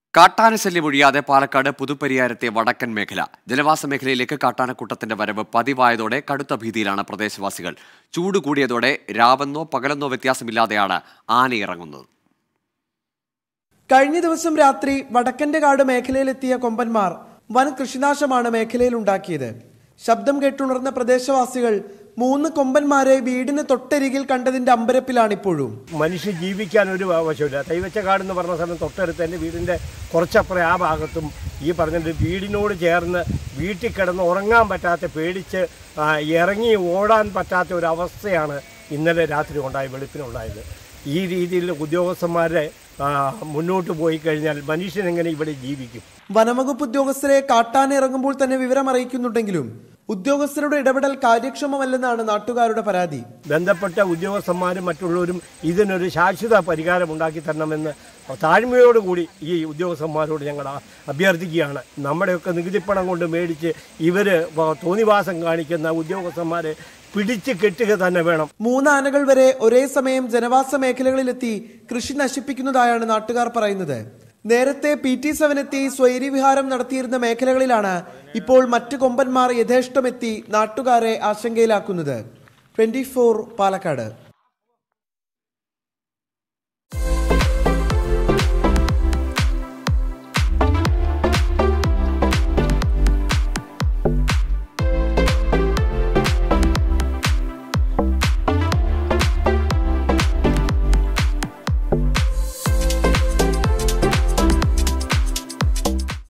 കാട്ടാന ശല്യം ഒഴിയാതെ പാലക്കാട് പുതുപ്പരിയാരത്തെ വടക്കൻ മേഖല ജനവാസ മേഖലയിലേക്ക് കാട്ടാനക്കൂട്ടത്തിന്റെ വരവ് പതിവായതോടെ കടുത്ത ഭീതിയിലാണ് പ്രദേശവാസികൾ ചൂട് കൂടിയതോടെ രാവെന്നോ പകലെന്നോ വ്യത്യാസമില്ലാതെയാണ് ആന ഇറങ്ങുന്നത് കഴിഞ്ഞ ദിവസം രാത്രി വടക്കന്റെ കാട് മേഖലയിലെത്തിയ കൊമ്പന്മാർ വൻ കൃഷിനാശമാണ് മേഖലയിൽ ഉണ്ടാക്കിയത് ശബ്ദം കേട്ടുണർന്ന പ്രദേശവാസികൾ മൂന്ന് കൊമ്പന്മാരെ വീടിന് തൊട്ടരികിൽ കണ്ടതിന്റെ അമ്പരപ്പിലാണിപ്പോഴും മനുഷ്യ ജീവിക്കാൻ ഒരു ആവശ്യമില്ല തൈവച്ച കാടെന്ന് പറഞ്ഞ സമയം തൊട്ടടുത്ത് എൻ്റെ വീടിൻ്റെ കുറച്ചപ്പുറം ആ ഭാഗത്തും ഈ പറഞ്ഞിട്ട് വീടിനോട് ചേർന്ന് വീട്ടിൽ കിടന്ന് ഉറങ്ങാൻ പറ്റാത്ത പേടിച്ച് ആ, ഇറങ്ങി ഓടാൻ പറ്റാത്ത ഒരു അവസ്ഥയാണ് ഇന്നലെ രാത്രി ഉണ്ടായ വെളുപ്പിനുണ്ടായത് ഈ രീതിയിൽ ഉദ്യോഗസ്ഥന്മാരെ ആ, മുന്നോട്ട് പോയി കഴിഞ്ഞാൽ മനുഷ്യൻ എങ്ങനെ ഇവിടെ ജീവിക്കും വനംവകുപ്പ് ഉദ്യോഗസ്ഥരെ കാട്ടാന ഇറങ്ങുമ്പോൾ തന്നെ വിവരം അറിയിക്കുന്നുണ്ടെങ്കിലും ഉദ്യോഗസ്ഥരുടെ ഇടപെടൽ കാര്യക്ഷമമല്ലെന്നാണ് നാട്ടുകാരുടെ പരാതി ബന്ധപ്പെട്ട ഉദ്യോഗസ്ഥന്മാരും മറ്റുള്ളവരും ഇതിനൊരു ശാശ്വത പരിഹാരം ഉണ്ടാക്കി തരണമെന്ന് താഴ്മയോടുകൂടി ഈ ഉദ്യോഗസ്ഥന്മാരോട് ഞങ്ങൾ ആ- അഭ്യർത്ഥിക്കുകയാണ് നമ്മുടെയൊക്കെ നികുതിപ്പണം കൊണ്ട് മേടിച്ച് ഇവർ തോന്നിവാസം കാണിക്കുന്ന ഉദ്യോഗസ്ഥന്മാരെ പിടിച്ച് കെട്ടുക തന്നെ വേണം മൂന്ന് ആനകൾ വരെ ഒരേ സമയം ജനവാസ മേഖലകളിലെത്തി കൃഷി നശിപ്പിക്കുന്നതായാണ് നാട്ടുകാർ പറയുന്നത് നേരത്തെ പി ടി സെവൻ എത്തി സ്വൈരി വിഹാരം നടത്തിയിരുന്ന മേഖലകളിലാണ് ഇപ്പോൾ മറ്റ് കൊമ്പന്മാർ യഥേഷ്ടമെത്തി നാട്ടുകാരെ ആശങ്കയിലാക്കുന്നത് ട്വന്റി പാലക്കാട്